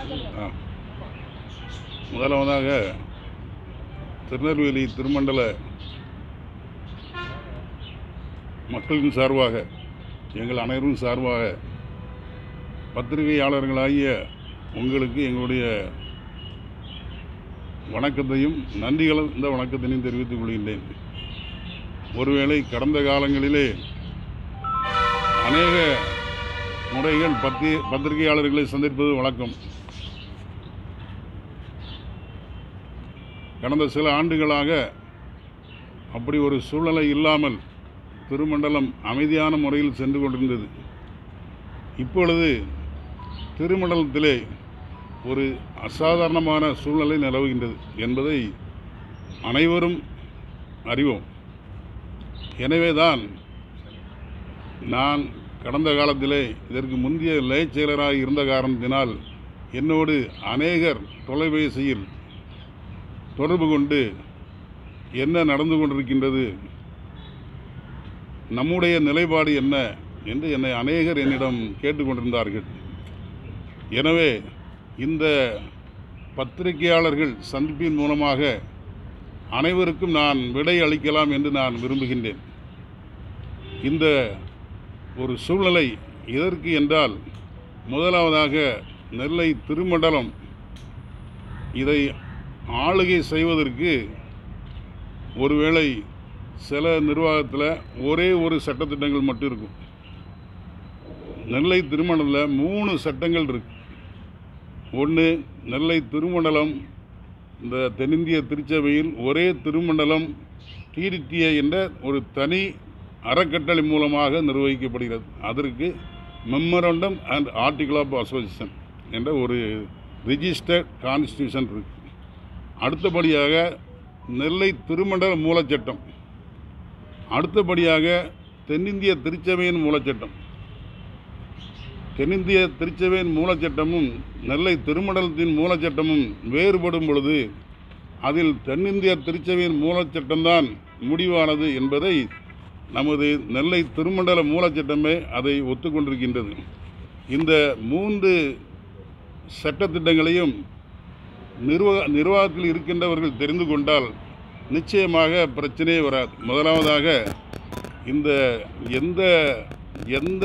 ஆ முதலாவதாக திருநெல்வேலி திருமண்டல மக்களின் சார்பாக எங்கள் அனைவரும் சார்பாக பத்திரிகையாளர்களாகிய உங்களுக்கு எங்களுடைய வணக்கத்தையும் நன்றி கலந்த வணக்கத்தினையும் தெரிவித்துக் கொள்கின்றேன் ஒருவேளை கடந்த காலங்களிலே அநேக முறைகள் பத்தி பத்திரிகையாளர்களை சந்திப்பது வழக்கம் கடந்த சில ஆண்டுகளாக அப்படி ஒரு சூழ்நிலை இல்லாமல் திருமண்டலம் அமைதியான முறையில் சென்று கொண்டிருந்தது இப்பொழுது திருமண்டலத்திலே ஒரு அசாதாரணமான சூழ்நிலை நிலவுகின்றது என்பதை அனைவரும் அறிவோம் எனவேதான் நான் கடந்த காலத்திலே இதற்கு முந்தைய லயச் செயலராக இருந்த காரணத்தினால் என்னோடு அநேகர் தொலைபேசியில் தொடர்பு கொண்டு என்ன நடந்து கொண்டிருக்கின்றது நம்முடைய நிலைப்பாடு என்ன என்று என்னை அநேகர் என்னிடம் கேட்டுக்கொண்டிருந்தார்கள் எனவே இந்த பத்திரிகையாளர்கள் சந்திப்பின் மூலமாக அனைவருக்கும் நான் விடை அளிக்கலாம் என்று நான் விரும்புகின்றேன் இந்த ஒரு சூழ்நிலை எதற்கு என்றால் முதலாவதாக நெல்லை திருமண்டலம் இதை ஆளுகை செய்வதற்கு ஒருவேளை சில நிர்வாகத்தில் ஒரே ஒரு சட்டத்திட்டங்கள் மட்டும் இருக்கும் நெல்லை திருமண்டலத்தில் மூணு சட்டங்கள் இருக்கு ஒன்று நெல்லை திருமண்டலம் இந்த தென்னிந்திய திருச்சபையில் ஒரே திருமண்டலம் டிடிடிஏ என்ற ஒரு தனி அறக்கட்டளை மூலமாக நிர்வகிக்கப்படுகிறது அதற்கு memorandum and article of association என்ற ஒரு ரிஜிஸ்டர்ட் கான்ஸ்டியூஷன் இருக்கு அடுத்தபடியாக நெல்லை திருமண்டல மூலச்சட்டம் அடுத்தபடியாக தென்னிந்திய திருச்சபையின் மூலச்சட்டம் தென்னிந்திய திருச்சபையின் மூலச்சட்டமும் நெல்லை திருமண்டலத்தின் மூலச்சட்டமும் வேறுபடும் பொழுது அதில் தென்னிந்திய திருச்சபையின் மூலச்சட்டம்தான் முடிவானது என்பதை நமது நெல்லை திருமண்டல மூலச்சட்டமே அதை ஒத்துக்கொண்டிருக்கின்றது இந்த மூன்று சட்டத்திட்டங்களையும் நிர்வாக நிர்வாகத்தில் இருக்கின்றவர்கள் தெரிந்து கொண்டால் நிச்சயமாக பிரச்சனையே வராது முதலாவதாக இந்த எந்த எந்த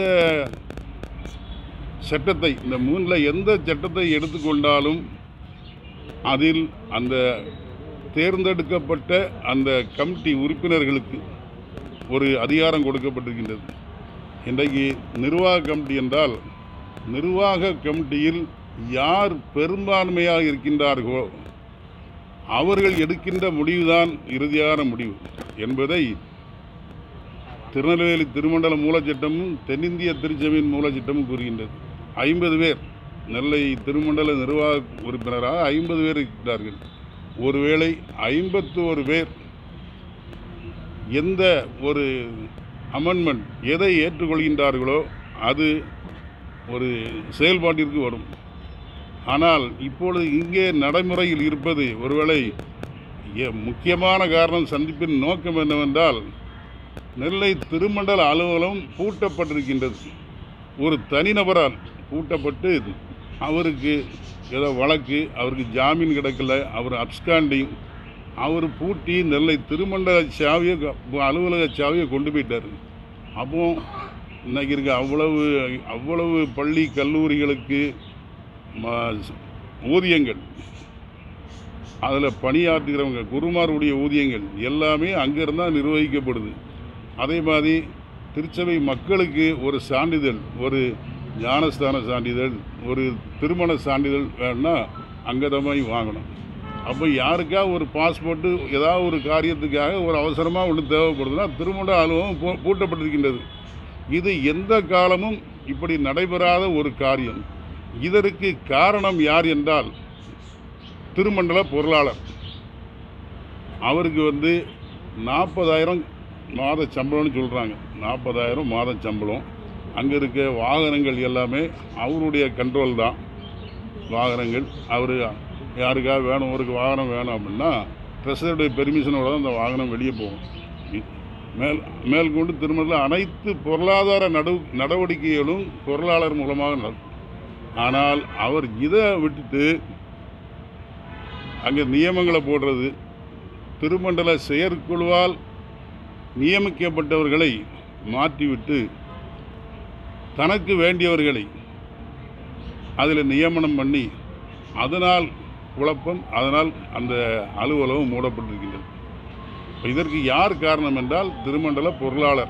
சட்டத்தை இந்த மூணில் எந்த சட்டத்தை எடுத்துக்கொண்டாலும் அதில் அந்த தேர்ந்தெடுக்கப்பட்ட அந்த கமிட்டி உறுப்பினர்களுக்கு ஒரு அதிகாரம் கொடுக்கப்பட்டிருக்கின்றது இன்றைக்கு நிர்வாக கமிட்டி என்றால் நிர்வாக கமிட்டியில் யார் பெரும்பான்மையாக இருக்கின்றார்களோ அவர்கள் எடுக்கின்ற முடிவுதான் இறுதியான முடிவு என்பதை திருநெல்வேலி திருமண்டல மூலச்சட்டமும் தென்னிந்திய திருச்சபையின் மூலச்சட்டமும் கூறுகின்றது ஐம்பது பேர் நெல்லை திருமண்டல நிர்வாக உறுப்பினராக ஐம்பது பேர் இருக்கிறார்கள் ஒருவேளை ஐம்பத்தோரு பேர் எந்த ஒரு அமெண்ட்மெண்ட் எதை ஏற்றுக்கொள்கின்றார்களோ அது ஒரு செயல்பாட்டிற்கு வரும் ஆனால் இப்பொழுது இங்கே நடைமுறையில் இருப்பது ஒருவேளை எ- முக்கியமான காரணம் சந்திப்பின் நோக்கம் என்னவென்றால் நெல்லை திருமண்டல அலுவலகம் பூட்டப்பட்டிருக்கின்றது ஒரு தனிநபரால் பூட்டப்பட்டு அவருக்கு ஏதோ வழக்கு அவருக்கு ஜாமீன் கிடைக்கல அவர் அப்ஸ்காண்டிங் அவர் பூட்டி நெல்லை திருமண்டல சாவியை க- அலுவலக சாவியை கொண்டு போயிட்டார் அப்போ இன்னைக்கு இருக்க அவ்வளவு அவ்வளவு பள்ளி கல்லூரிகளுக்கு ம- ஊதியங்கள் அதில் பணியாற்றுகிறவங்க குருமாருடைய ஊதியங்கள் எல்லாமே அங்கேருந்து தான் நிர்வகிக்கப்படுது அதே மாதிரி திருச்சபை மக்களுக்கு ஒரு சான்றிதழ் ஒரு ஞானஸ்தான சான்றிதழ் ஒரு திருமண சான்றிதழ் வேணும்னா அங்கே தான் போய் வாங்கணும் அப்போ யாருக்கா ஒரு பாஸ்போர்ட்டு ஏதாவது ஒரு காரியத்துக்காக ஒரு அவசரமாக ஒன்று தேவைப்படுதுன்னா திருமண அலுவலகம் பூ பூட்டப்பட்டிருக்கின்றது இது எந்த காலமும் இப்படி நடைபெறாத ஒரு காரியம் இதற்கு காரணம் யார் என்றால் திருமண்டல பொருளாளர் அவருக்கு வந்து நாற்பதாயிரம் மாத சம்பளம்னு சொல்கிறாங்க நாற்பதாயிரம் மாத சம்பளம் அங்கே இருக்க வாகனங்கள் எல்லாமே அவருடைய கண்ட்ரோல் தான் வாகனங்கள் அவர் யாருக்காக வேணும் ஒரு வாகனம் வேணும் அப்படின்னா ட்ரெஸ்ஸருடைய பெர்மிஷனோட தான் அந்த வாகனம் வெளியே போகும் இ- மேல் மேற்கொண்டு திருமணத்தில் அனைத்து பொருளாதார நடு நடவடிக்கைகளும் பொருளாளர் மூலமாக நடக்கும் ஆனால் அவர் இதை விட்டுட்டு அங்கே நியமங்களை போடுறது திருமண்டல செயற்குழுவால் நியமிக்கப்பட்டவர்களை மாற்றிவிட்டு தனக்கு வேண்டியவர்களை அதில் நியமனம் பண்ணி அதனால் குழப்பம் அதனால் அந்த அலுவலகம் மூடப்பட்டிருக்கின்றது இப்ப இதற்கு யார் காரணம் என்றால் திருமண்டல பொருளாளர்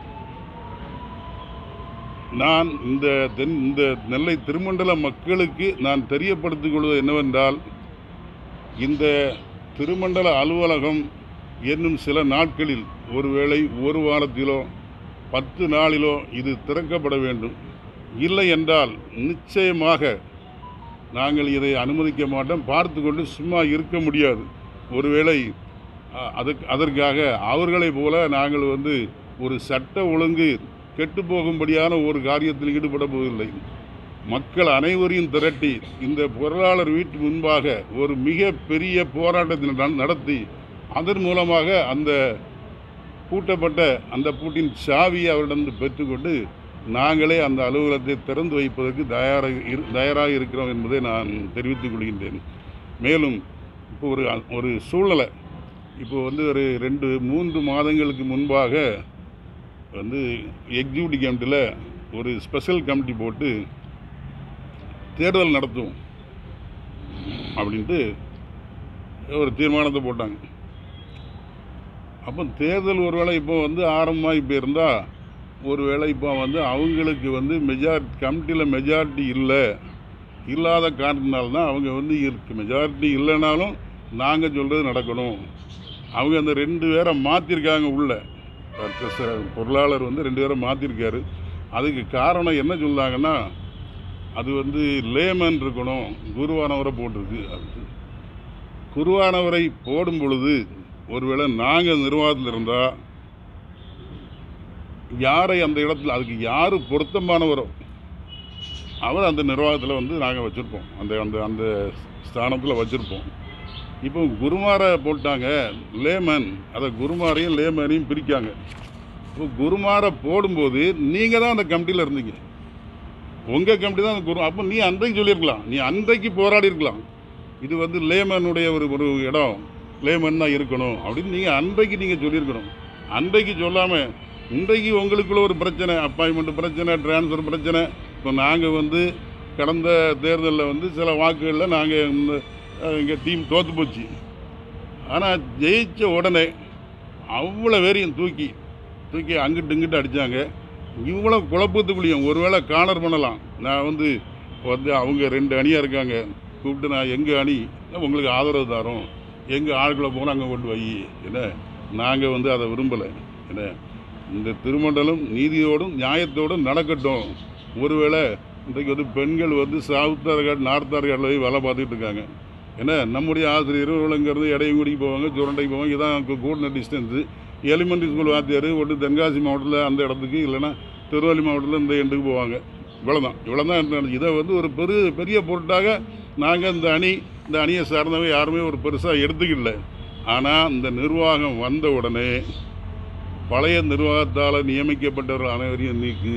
நான் இந்த தென் இந்த நெல்லை திருமண்டல மக்களுக்கு நான் தெரியப்படுத்திக் கொள்வது என்னவென்றால் இந்த திருமண்டல அலுவலகம் என்னும் சில நாட்களில் ஒருவேளை ஒரு வாரத்திலோ பத்து நாளிலோ இது திறக்கப்பட வேண்டும் இல்லை என்றால் நிச்சயமாக நாங்கள் இதை அனுமதிக்க மாட்டோம் பார்த்து கொண்டு சும்மா இருக்க முடியாது ஒருவேளை அ, அதுக்கு அதற்காக அவர்களைப் போல நாங்கள் வந்து ஒரு சட்ட ஒழுங்கு கெட்டு போகும்படியான ஒரு காரியத்தில் ஈடுபட போவதில்லை மக்கள் அனைவரையும் திரட்டி இந்த பொருளாளர் வீட்டு முன்பாக ஒரு மிக பெரிய போராட்டத்தை நட- நடத்தி அதன் மூலமாக அந்த பூட்டப்பட்ட அந்த பூட்டின் சாவியை அவரிடம் பெற்றுக்கொண்டு நாங்களே அந்த அலுவலகத்தை திறந்து வைப்பதற்கு தயாராக இரு தயாராக இருக்கிறோம் என்பதை நான் தெரிவித்துக் கொள்கின்றேன் மேலும் இப்போ ஒரு ஒரு சூழ்நிலை இப்போ வந்து ஒரு ரெண்டு மூன்று மாதங்களுக்கு முன்பாக வந்து எக்ஸிக்யூட்டிவ் கமிட்டியில் ஒரு ஸ்பெஷல் கமிட்டி போட்டு தேர்தல் நடத்துவோம் அப்படின்ட்டு ஒரு தீர்மானத்தை போட்டாங்க அப்போ தேர்தல் ஒருவேளை இப்போ வந்து ஆரம்பமாக இப்போ இருந்தால் ஒருவேளை இப்போ வந்து அவங்களுக்கு வந்து மெஜாரிட்டி கமிட்டியில் மெஜாரிட்டி இல்லை இல்லாத காரணத்தினால்தான் அவங்க வந்து இருக்கு மெஜாரிட்டி இல்லைனாலும் நாங்கள் சொல்கிறது நடக்கணும் அவங்க அந்த ரெண்டு பேரை மாற்றிருக்காங்க உள்ள ட்ரெஸ்ஸர் பொருளாளர் வந்து ரெண்டு பேரை மாற்றிருக்காரு அதுக்கு காரணம் என்ன சொன்னாங்கன்னா அது வந்து லேமன் இருக்கணும் குருவானவரை போட்டிருக்கு அது குருவானவரை போடும் பொழுது ஒருவேளை நாங்கள் நிர்வாகத்தில் இருந்தால் யாரை அந்த இடத்துல அதுக்கு யார் பொருத்தமானவரோ அவர் அந்த நிர்வாகத்தில் வந்து நாங்கள் வச்சுருப்போம் அந்த அந்த அந்த ஸ்தானத்தில் வச்சுருப்போம் இப்போ குருமாரை போட்டாங்க லேமன் அதை குருமாரையும் லேமனையும் பிரிக்காங்க இப்போ குருமாரை போடும்போது நீங்கள் தான் அந்த கமிட்டியில் இருந்தீங்க உங்கள் கமிட்டி தான் அந்த குரு அப்போ நீ அன்றைக்கு சொல்லியிருக்கலாம் நீ அன்றைக்கு போராடி இருக்கலாம் இது வந்து லேமனுடைய ஒரு ஒரு இடம் லேமன் தான் இருக்கணும் அப்படின்னு நீங்கள் அன்றைக்கு நீங்கள் சொல்லியிருக்கணும் அன்றைக்கு சொல்லாமல் இன்றைக்கு உங்களுக்குள்ள ஒரு பிரச்சனை அப்பாயின்மெண்ட் பிரச்சனை டிரான்ஸ்ஃபர் பிரச்சனை இப்போ நாங்கள் வந்து கடந்த தேர்தலில் வந்து சில வாக்குகளில் நாங்கள் எங்கள் டீம் தோற்று போச்சு ஆனால் ஜெயிச்ச உடனே அவ்வளோ பேரையும் தூக்கி தூக்கி அங்கிட்டு இங்கிட்டு அடித்தாங்க இவ்வளோ குழப்பத்துக்குள்ளேயும் ஒருவேளை கார்னர் பண்ணலாம் நான் வந்து வந்து அவங்க ரெண்டு அணியாக இருக்காங்க கூப்பிட்டு நான் எங்கள் அணி உங்களுக்கு ஆதரவு தரோம் எங்கள் ஆட்களை போனால் அங்கே கொண்டு வை என்ன நாங்கள் வந்து அதை விரும்பலை என்ன இந்த திருமண்டலம் நீதியோடும் நியாயத்தோடும் நடக்கட்டும் ஒருவேளை இன்றைக்கு வந்து பெண்கள் வந்து சவுத் ஆர்காட் நார்த் ஆர்காடில் போய் வேலை பார்த்துட்டு இருக்காங்க ஏன்னா நம்முடைய ஆசிரியர் இவங்களுங்கிறது இடையங்குடிக்கு போவாங்க சுரண்டைக்கு போவாங்க இதான் கூடின டிஸ்டன்ஸு எலிமெண்ட்ரி ஸ்கூல் வாத்தியார் ஒன்று தென்காசி மாவட்டத்தில் அந்த இடத்துக்கு இல்லைன்னா திருவள்ளி மாவட்டத்தில் இந்த எண்டுக்கு போவாங்க இவ்வளோதான் இவ்வளோ தான் இதை வந்து ஒரு பெரு பெரிய பொருட்டாக நாங்கள் இந்த அணி இந்த அணியை சார்ந்தவங்க யாருமே ஒரு பெருசாக எடுத்துக்கல ஆனால் இந்த நிர்வாகம் வந்த உடனே பழைய நிர்வாகத்தால் நியமிக்கப்பட்டவர்கள் அனைவரையும் நீக்கு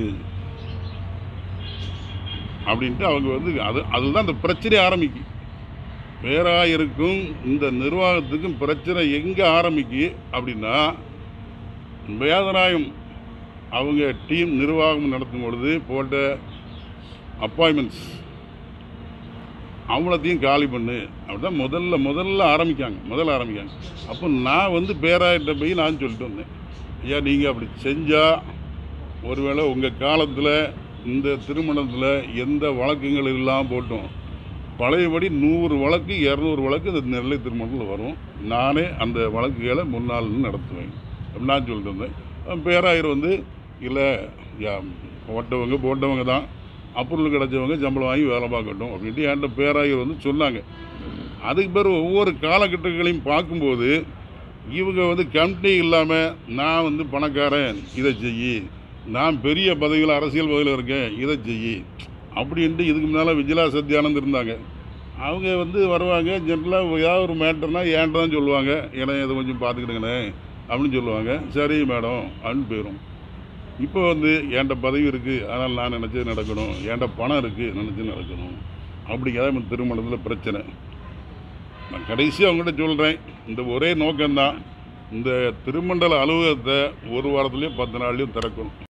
அப்படின்ட்டு அவங்க வந்து அது அதுதான் இந்த பிரச்சனை ஆரம்பிக்கும் பேராயருக்கும் இந்த நிர்வாகத்துக்கும் பிரச்சனை எங்கே ஆரம்பிக்கு அப்படின்னா வேதநாயம் அவங்க டீம் நிர்வாகம் நடத்தும் பொழுது போட்ட அப்பாயின்மெண்ட்ஸ் அவ்வளோத்தையும் காலி பண்ணு அப்படிதான் முதல்ல முதல்ல ஆரம்பிக்காங்க முதல்ல ஆரம்பிக்காங்க அப்போ நான் வந்து பேராயிட்ட போய் நான் சொல்லிட்டு வந்தேன் ஐயா நீங்கள் அப்படி செஞ்சால் ஒருவேளை உங்கள் காலத்தில் இந்த திருமணத்தில் எந்த வழக்குகள் இல்லாமல் போட்டோம் பழையபடி நூறு வழக்கு இரநூறு வழக்கு இந்த நெல்லை திருமணத்தில் வரும் நானே அந்த வழக்குகளை முன்னாள் நடத்துவேன் அப்படின்னு நான் சொல்லிட்டு இருந்தேன் பேராயர் வந்து இல்லை யா போட்டவங்க போட்டவங்க தான் அப்ரூவல் கிடச்சவங்க சம்பளம் வாங்கி வேலை பார்க்கட்டும் அப்படின்ட்டு என்கிட்ட பேராயர் வந்து சொன்னாங்க அதுக்கு பிறகு ஒவ்வொரு காலகட்டங்களையும் பார்க்கும்போது இவங்க வந்து கம்பெனி இல்லாமல் நான் வந்து பணக்காரன் இதை செய்யி நான் பெரிய பதவியில் அரசியல் பதவியில் இருக்கேன் இதை செய்யி அப்படின்ட்டு இதுக்கு முன்னால் விஜயலா சத்யானந்த் இருந்தாங்க அவங்க வந்து வருவாங்க ஜென்ரலாக ஏதாவது ஒரு மேட்டர்னா ஏன்ட்ட தான் சொல்லுவாங்க ஏன்னா இதை கொஞ்சம் பார்த்துக்கிடுங்கண்ணே அப்படின்னு சொல்லுவாங்க சரி மேடம் அப்படின்னு போயிடும் இப்போ வந்து என்கிட்ட பதவி இருக்குது அதனால் நான் நினச்சது நடக்கணும் என்கிட்ட பணம் இருக்குது நினச்சது நடக்கணும் அப்படிங்கிறத நம்ம திருமணத்தில் பிரச்சனை நான் கடைசியாக அவங்ககிட்ட சொல்கிறேன் இந்த ஒரே நோக்கம்தான் இந்த திருமண்டல அலுவலகத்தை ஒரு வாரத்துலேயும் பத்து நாள்லேயும் திறக்கணும்